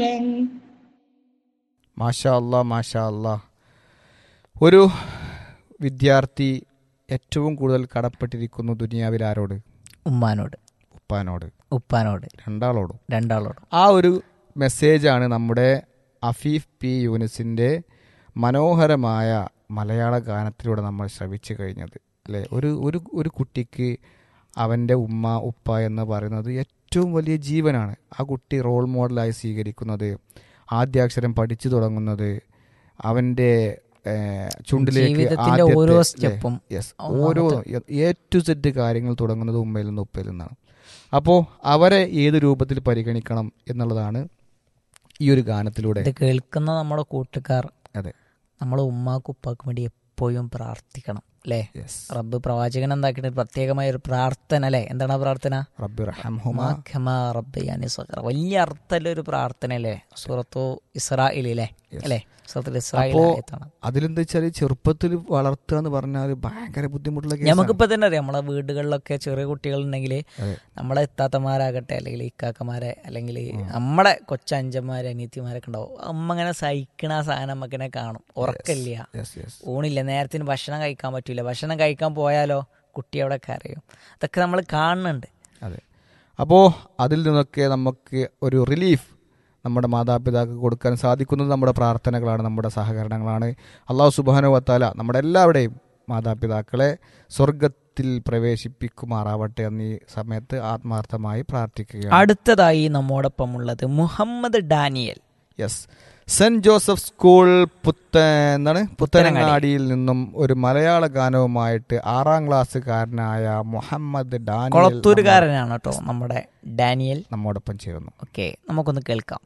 മാഷാ അല്ലാ മാഷാ അല്ലാ ഒരു വിദ്യാർത്ഥി ഏറ്റവും കൂടുതൽ കടപ്പെട്ടിരിക്കുന്നു ദുനിയാവിൽ ആരോട് ഉമ്മാനോട് ഉപ്പാനോട് ഉപ്പാനോട് രണ്ടാളോടും രണ്ടാളോടും ആ ഒരു മെസ്സേജാണ് നമ്മുടെ അഫീഫ് പി യൂനിസിൻ്റെ മനോഹരമായ മലയാള ഗാനത്തിലൂടെ നമ്മൾ ശ്രവിച്ചു കഴിഞ്ഞത് അല്ലേ ഒരു ഒരു ഒരു കുട്ടിക്ക് അവൻ്റെ ഉമ്മ ഉപ്പ എന്ന് പറയുന്നത് ഏറ്റവും വലിയ ജീവനാണ് ആ കുട്ടി റോൾ മോഡലായി സ്വീകരിക്കുന്നത് ആദ്യാക്ഷരം പഠിച്ചു തുടങ്ങുന്നത് അവൻ്റെ ഏഹ്, ചുണ്ടിലേക്ക് ജീവിതത്തിന്റെ ആദ്യത്തെ- ഓരോ അല്ലേ? സ്റ്റെപ്പും യെസ് ഒന്നാമത്തെ- ഓരോ എ ടു സെറ്റ് കാര്യങ്ങൾ തുടങ്ങുന്നത് ഉമ്മയിൽ നിന്ന് ഉപ്പയിൽ നിന്നാണ് അപ്പോൾ അവരെ ഏത് രൂപത്തിൽ പരിഗണിക്കണം എന്നുള്ളതാണ് ഈ ഒരു ഗാനത്തിലൂടെ ഇത് കേൾക്കുന്ന നമ്മുടെ കൂട്ടുകാർ അതെ നമ്മളെ ഉമ്മാക്കും ഉപ്പാക്കും വേണ്ടി എപ്പോഴും പ്രാർത്ഥിക്കണം അല്ലേ യെസ് റബ്ബ് പ്രവാചകൻ എന്താക്കിയിട്ട് പ്രത്യേകമായ ഒരു പ്രാർത്ഥന അല്ലേ എന്താണ് ആ പ്രാർത്ഥന റബ്ബി റഹംഹുമ ഉമ്മാ ഖമാ റബ്ബയാനി സഗറ. വലിയ അർത്ഥമുള്ള ഒരു പ്രാർത്ഥന അല്ലേ സൂറത്തു ഇസ്രായേലിലെ അല്ലേ സൂറത്തുൽ ഇസ്രായേൽ അപ്പോ ആയത്താണ് അതിലെന്താ വെച്ചാൽ ചെറുപ്പത്തിൽ വളർത്തുക എന്ന് പറഞ്ഞാൽ ഭയങ്കര ബുദ്ധിമുട്ടുള്ള കേസാണ്. നമുക്കിപ്പോ തന്നെ അറിയാം നമ്മളെ വീടുകളിലൊക്കെ ചെറിയ കുട്ടികളുണ്ടെങ്കിൽ അതെ. നമ്മളെ എത്താത്തമാരാകട്ടെ അല്ലെങ്കിൽ ഇക്കാക്കമാരെ അല്ലെങ്കിൽ നമ്മുടെ കൊച്ചഞ്ചന്മാരെ അനിയത്തിമാരൊക്കെ ഉണ്ടാവും അമ്മ ഇങ്ങനെ സഹിക്കണ ആ സാധനം നമുക്കിനെ കാണും ഉറക്കില്ല യെസ് യെസ് ഊണില്ല നേരത്തിന് ഭക്ഷണം കഴിക്കാൻ പറ്റൂല ഭക്ഷണം കഴിക്കാൻ പോയാലോ കുട്ടി അവിടെ കരയും അതൊക്കെ നമ്മൾ കാണുന്നുണ്ട് അതെ അപ്പോൾ അതിൽ നിന്നൊക്കെ നമുക്ക് ഒരു റിലീഫ് നമ്മുടെ മാതാപിതാക്കൾക്ക് കൊടുക്കാൻ സാധിക്കുന്നത് നമ്മുടെ പ്രാർത്ഥനകളാണ് നമ്മുടെ സഹകരണങ്ങളാണ് അള്ളാഹു സുബാനു വത്താല നമ്മുടെ എല്ലാവരുടെയും മാതാപിതാക്കളെ സ്വർഗത്തിൽ പ്രവേശിപ്പിക്കുമാറാവട്ടെ എന്നീ സമയത്ത് ആത്മാർത്ഥമായി പ്രാർത്ഥിക്കുകയാണ് അടുത്തതായി നമ്മോടൊപ്പം ഉള്ളത് Muhammad Daniel yes Saint Joseph school പുത്ത എന്താണ് പുത്തനങ്ങാടി. പുത്തനങ്ങാടിയിൽ നിന്നും ഒരു മലയാള ഗാനവുമായിട്ട് ആറാം ക്ലാസ്സുകാരനായ മുഹമ്മദ് ഡാനിയൽ കൊളത്തൂരുകാരനാണ് കേട്ടോ നമ്മുടെ ഡാനിയൽ നമ്മോടൊപ്പം ചേരുന്നു ഓക്കെ നമുക്കൊന്ന് കേൾക്കാം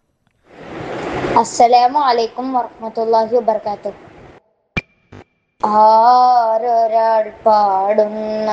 അസ്സലാമു അലൈക്കും വറഹ്മത്തുള്ളാഹി വബർക്കാത്തു ആരൊരാൾ പാടുന്ന